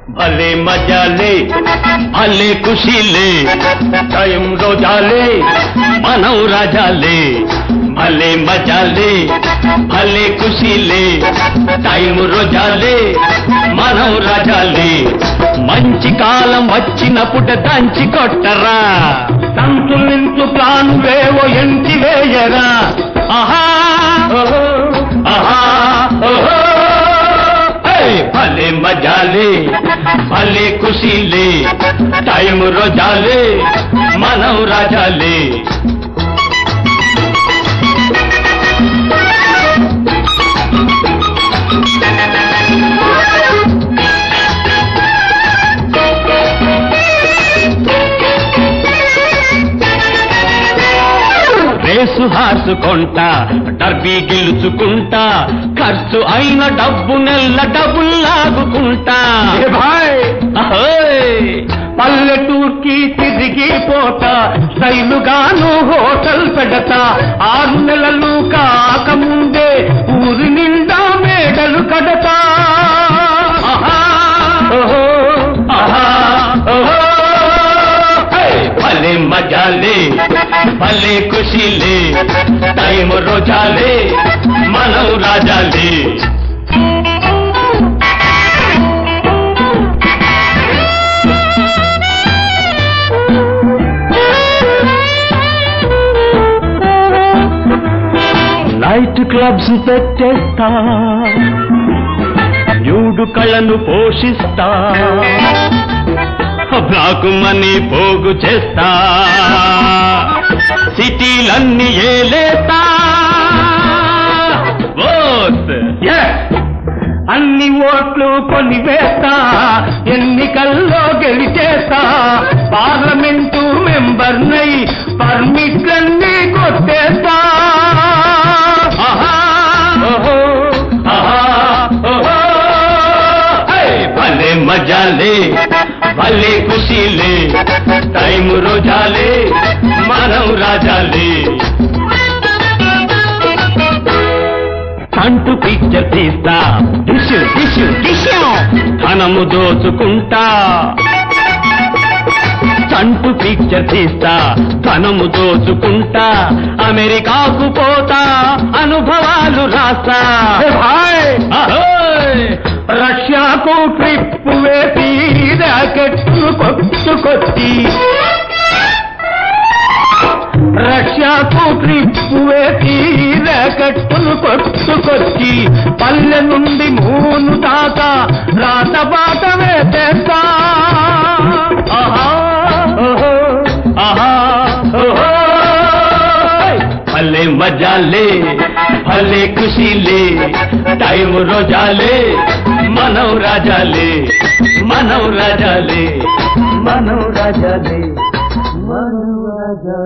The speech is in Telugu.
భలే మజాలే భలే ఖుషీలే టైం రోజాలే మనం రాజాలే భలే మజాలే భలే ఖుషీలే టైం రోజాలే మనం రాజాలే మంచి కాలం వచ్చినప్పుడు దంచి కొట్టరా సంతులించు ప్లాను వేవో ఎంచి వేయరా ఆహా ఓహో, ఆహా ఓహో ఏయ్, భలే మజాలే భలే ఖుషీలే టైం రోజాలే మనం రాజాలే రేసు హార్చుకుంటా డర్బీ గెలుచుకుంటా ఖర్చు అయిన డబ్బు నెల్ల డబ్బులు లాగుకుంటా అహోయ్! పల్లెటూర్కి తిరిగి పోతా శైలుగాను హోటల్ పెడతా ఆరు నెలలు కాకముందే ఊరి నిండా మేడలు కడతా ఆహా! ఓహో! ఆహా! ఓహో! హే! భలే మజాలే భలే ఖుషీలే టైం రోజాలే మనం రాజాలే నైట్ క్లబ్స్ పెట్టేస్తా న్యూడు కళ్ళను పోషిస్తా బ్లాక్ మనీ పోగు చేస్తా సిటీలన్నీ ఏలేస్తా ఓస్ అన్ని ఓట్లు కొని వేస్తా ఎన్నికల్లో గెలిచేస్తా పార్లమెంటు మెంబర్నై పర్మిట్లన్నీ కొట్టేస్తా ఆహా, ఓహో, ఆహా, ఓహో. హే, భలే మజాలే భలే ఖుషీలే టైం రోజాలే మనం రాజాలే అంటూ పిక్చర్ తీస్తా డిష్ డిష్ డిష్ ధనము దోచుకుంటా చంటు పిక్చర్ తీస్తా ధనము దోచుకుంటా అమెరికాకు పోతా అనుభవాలు రాస్తా అహోయ్! రష్యాకు ట్రిప్ వేసి రాకెట్లు కొట్టుకొచ్చి రష్యాకు ట్రిప్ వేసి రాకెట్టును కొట్టుకొచ్చి పల్లె నుండి మూను దాకా రాత బాట వేసేస్తా ఆహా, ఓహో, ఆహా, ఓహో. భలే మజాలే భలే ఖుషీలే టైం రోజాలే మనం రాజాలే మనం రాజాలే మనం రాజాలే మనం రాజాలే